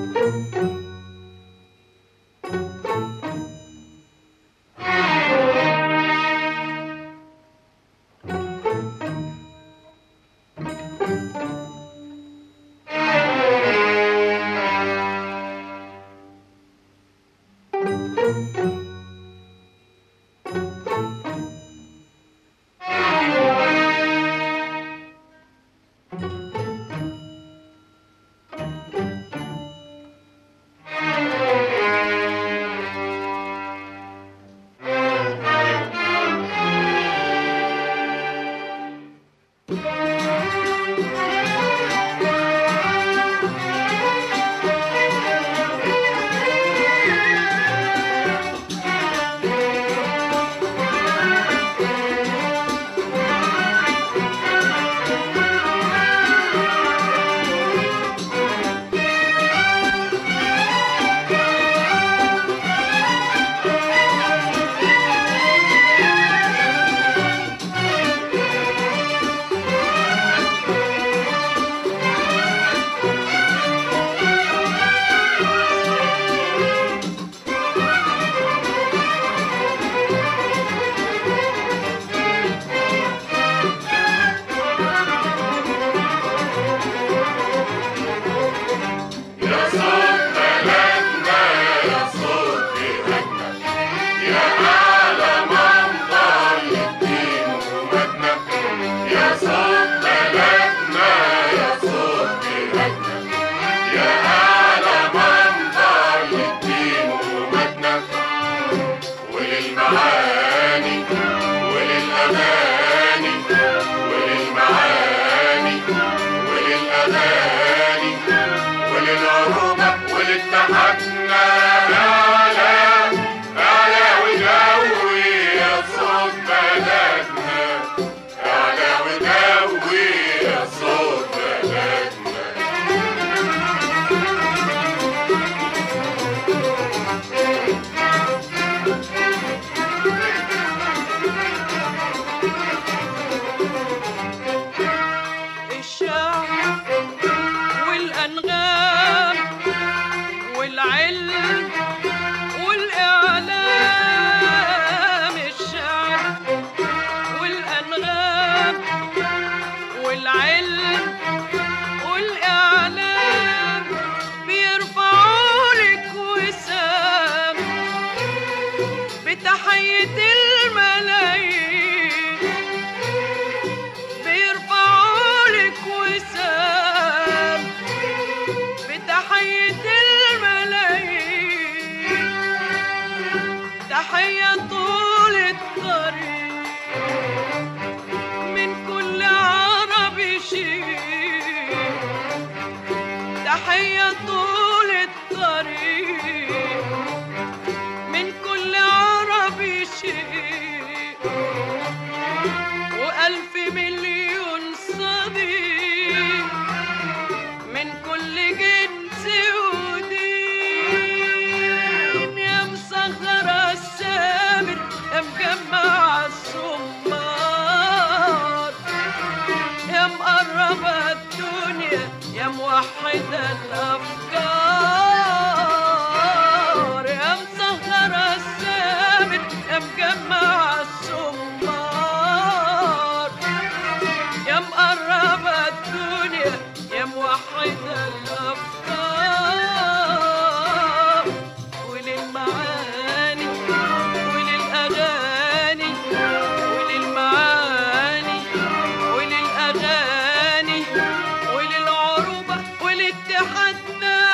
وللأغاني وللعروبة ولاتحادنا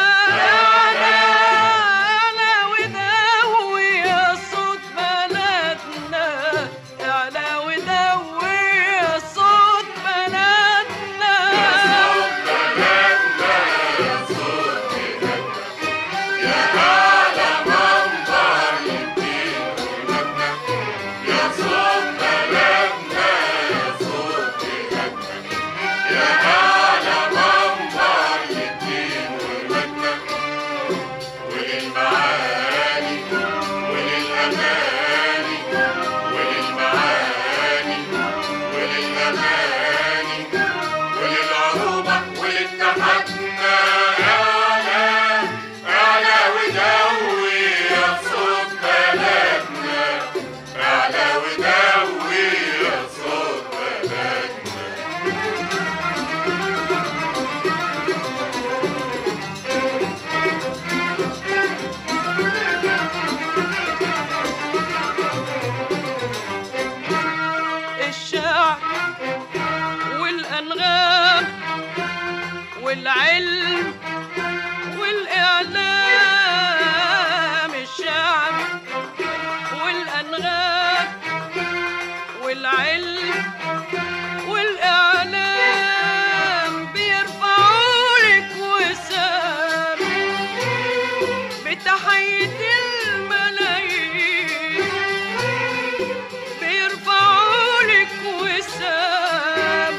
والعلم والإعلام الشعبي والأنغام والعلم والإعلام بيرفعوا لك وسام بتحية الملايين بيرفعوا لك وسام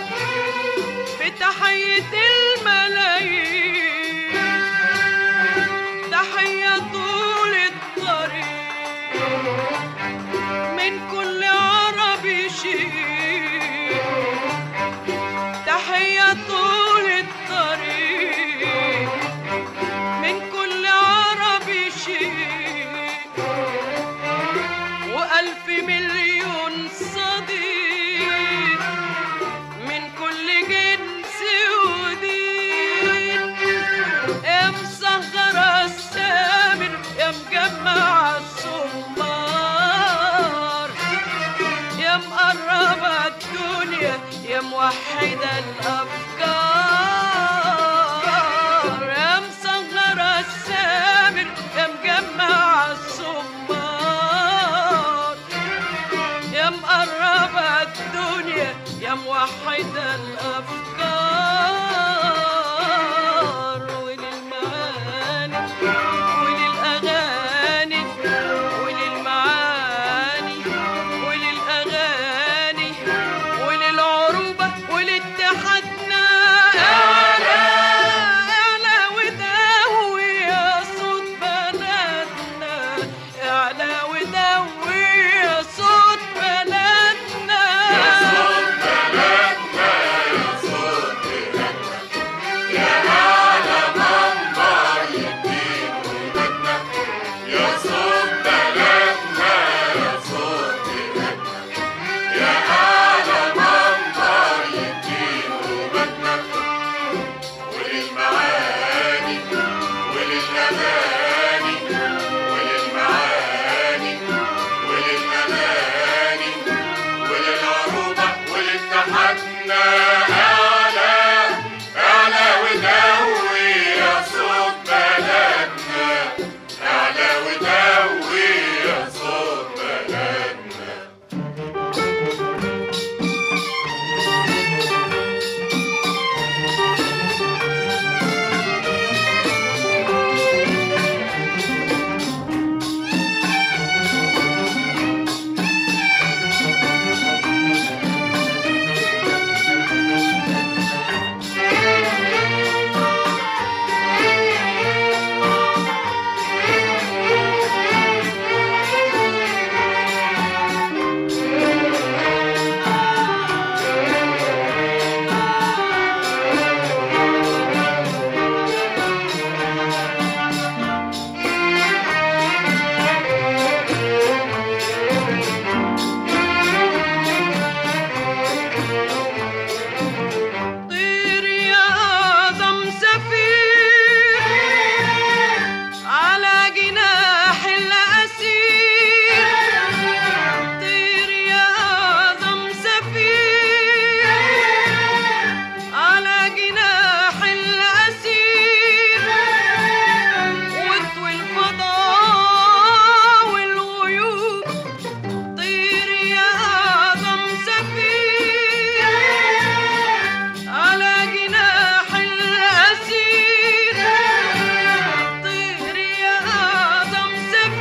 بتحية الملايين تحية طول الطريق من كل عربي شيء تحية طول الطريق من كل عربي شيء وألف مليون صديق من كل جنس ودين يا مسهرة السامر يا مجمع الصمار يا مقربة الدنيا يا موحدة الأفكار يا مسهرة السامر يا مجمع الصمار يا مقربة الدنيا يا موحدة الأفكار وللمعاني وللأغاني وللمعاني وللأغاني وللعروبة ولاتحادنا أعلى أعلى وداوي يا صوت بلدنا أعلى وداوي يا صوت بلدنا وللمعاني وللأغاني وللمعاني وللأغاني وللعروبة ولاتحادنا أعلى أعلى ودوي يا صوت بلدنا أعلى ودوي يا صوت بلدنا طير يا أعظم سفير على جناح الأسير طير يا أعظم سفير على جناح الأسير واطوي الفضاء والغيوب طير يا أعظم سفير على جناح الأسير طير يا أعظم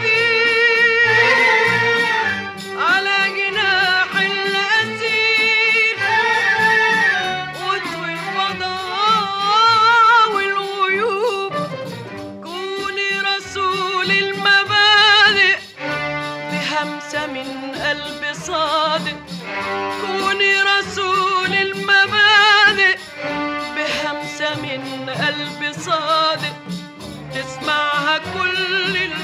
سفير على جناح الأسير واطوي الفضاء والغيوب كوني رسول المبادئ بهمسة من قلب صادق كوني رسول المبادئ بهمسة من قلب صادق تسمعها كل